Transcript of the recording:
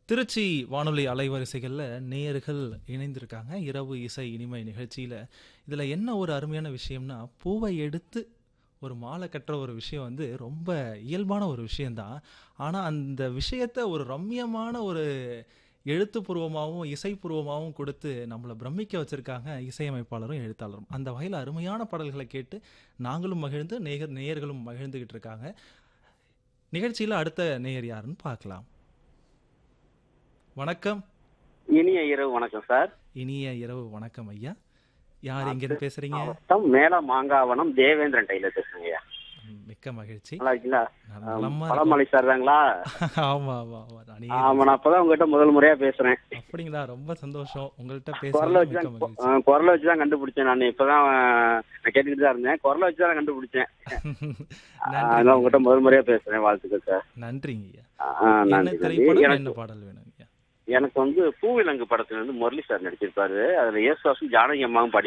திருச்சி வானொலி அலைவரிசைகளில் நேயர்கள் இணைந்திருக்காங்க இரவு இசை இனிமை நிகழ்ச்சியில் இதில் என்ன ஒரு அருமையான விஷயம்னா பூவை எடுத்து ஒரு மாலை கட்டுற ஒரு விஷயம் வந்து ரொம்ப இயல்பான ஒரு விஷயந்தான் ஆனால் அந்த விஷயத்தை ஒரு ரம்மியமான ஒரு எழுத்துப்பூர்வமாகவும் இசைப்பூர்வமாகவும் கொடுத்து நம்மளை பிரமிக்க வச்சுருக்காங்க இசையமைப்பாளரும் எழுத்தாளரும் அந்த வகையில் அருமையான பாடல்களை கேட்டு நாங்களும் மகிழ்ந்து நேயர் நேயர்களும் மகிழ்ந்துக்கிட்டு இருக்காங்க நிகழ்ச்சியில் அடுத்த நேயர் யாருன்னு பார்க்கலாம் வணக்கம் இனிய இரவு வணக்கம் சார் இனிய இரவு வணக்கம் ஐயா யார் எங்கிருந்து பேசுறீங்க மாவட்டம் மேல மாங்காவனம் தேவேந்திரன் டைலர் பேசுறேங்க ஐயா ம், மிக்க மகிழ்ச்சி நல்லா இருக்கீங்களா நலமா இருக்கோம். பழமலை சார் தாங்களா ஆமா ஆமா ஆமா நானே ஆமா நான் அப்பதான் உங்ககிட்ட முதல் முறையா பேசுறேன் அப்படிங்களா ரொம்ப சந்தோஷம் உங்கள்கிட்ட குரலை பேசுறது வச்சு மிக்க தான் மகிழ்ச்சி ஆ, குரலை வச்சு தான் கண்டுபிடிச்சேன் நான் இப்பதான் ஆ, நான் கேட்டுக்கிட்டு தான் இருந்தேன் குரலை வச்சு தான் கண்டுபிடிச்சேன் ஆ, நன்றி அதான் உங்ககிட்ட முதல் முறையா பேசுறேன் வாழ்த்துக்கள் சார் நன்றிங்க ஐயா ஆ, என்ன நன்றி நன்றி திரைப்படம் எனக்கு என்ன பாடல் வேணும் ஐயா எனக்கு வந்து பூவிலங்கு படத்துல இருந்து முரளி சார் நடிச்சிருப்பாரு அதுல இயேசுவாசும் ஜானகி அம்மாவும் பாடி